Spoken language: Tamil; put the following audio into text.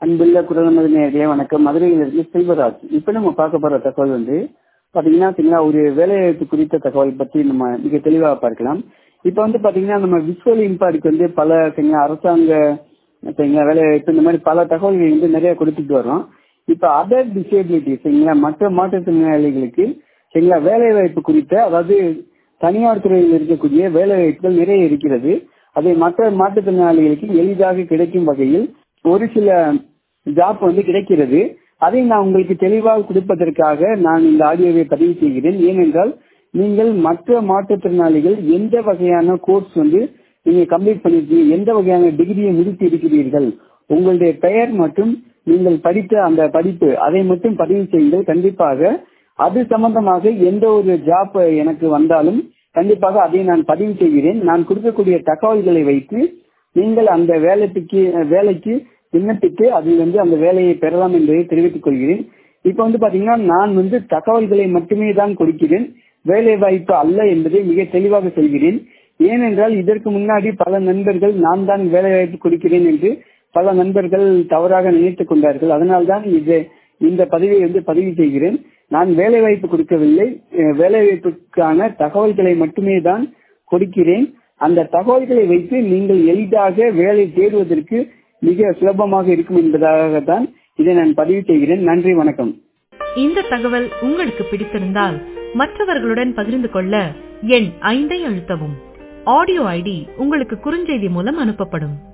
அன்புள்ள குரலமது நேர்களே வணக்கம் மதுரையிலிருந்து செல்வராஜ் இப்ப நம்ம பார்க்க போற தகவல் வந்து பாத்தீங்கன்னா பாத்தீங்கன்னா ஒரு வேலைவாய்ப்பு குறித்த தகவல் பற்றி நம்ம மிக தெளிவாக பார்க்கலாம் இப்ப வந்து பாத்தீங்கன்னா நம்ம விஷுவல் இம்பாக்ட் வந்து பல சரிங்களா, அரசாங்க சரிங்களா வேலைவாய்ப்பு இந்த மாதிரி பல தகவல்கள் வந்து நிறைய கொடுத்துட்டு வரோம் இப்ப அதர் டிசேபிலிட்டி சரிங்களா மற்ற மாற்றுத்திறனாளிகளுக்கு சரிங்களா வேலை வாய்ப்பு குறித்த அதாவது தனியார் துறையில் இருக்கக்கூடிய வேலை வாய்ப்புகள் நிறைய இருக்கிறது அதை மற்ற மாற்றுத்திறனாளிகளுக்கு எளிதாக கிடைக்கும் வகையில் ஒரு சில ஜாப் வந்து கிடைக்கிறது அதை நான் உங்களுக்கு தெளிவாக கொடுப்பதற்காக நான் இந்த ஆடியோவை பதிவு செய்கிறேன் ஏனென்றால் நீங்கள் மற்ற மாற்றுத்திறனாளிகள் எந்த வகையான கோர்ஸ் வந்து நீங்க கம்ப்ளீட் பண்ணிருக்கீங்க எந்த வகையான டிகிரியை முடித்து இருக்கிறீர்கள் உங்களுடைய பெயர் மற்றும் நீங்கள் படித்த அந்த படிப்பு அதை மட்டும் பதிவு செய்யுங்கள் கண்டிப்பாக அது சம்பந்தமாக எந்த ஒரு ஜாப் எனக்கு வந்தாலும் கண்டிப்பாக அதை நான் பதிவு செய்கிறேன் நான் கொடுக்கக்கூடிய தகவல்களை வைத்து நீங்கள் அந்த வேலைக்கு வேலைக்கு விண்ணப்பித்து அதில் வந்து அந்த வேலையை பெறலாம் என்பதை தெரிவித்துக் கொள்கிறேன் இப்ப வந்து பாத்தீங்கன்னா நான் வந்து தகவல்களை மட்டுமே தான் கொடுக்கிறேன் வேலை வாய்ப்பு அல்ல என்பதை மிக தெளிவாக சொல்கிறேன் ஏனென்றால் இதற்கு முன்னாடி பல நண்பர்கள் நான் தான் வேலை வாய்ப்பு கொடுக்கிறேன் என்று பல நண்பர்கள் தவறாக நினைத்துக் கொண்டார்கள் அதனால்தான் இது இந்த பதவியை வந்து பதிவு செய்கிறேன் நான் வேலை வாய்ப்பு கொடுக்கவில்லை அஹ் வேலை வாய்ப்புக்கான தகவல்களை மட்டுமே தான் கொடுக்கிறேன் அந்த தகவல்களை வைத்து நீங்கள் எளிதாக வேலை தேடுவதற்கு மிக சுலபமாக இருக்கும் என்பதாக தான் இதை நான் பதிவு செய்கிறேன் நன்றி வணக்கம் இந்த தகவல் உங்களுக்கு பிடித்திருந்தால் மற்றவர்களுடன் பகிர்ந்து கொள்ள எண் ஐந்தை அழுத்தவும் ஆடியோ ஐடி உங்களுக்கு குறுஞ்செய்தி மூலம் அனுப்பப்படும்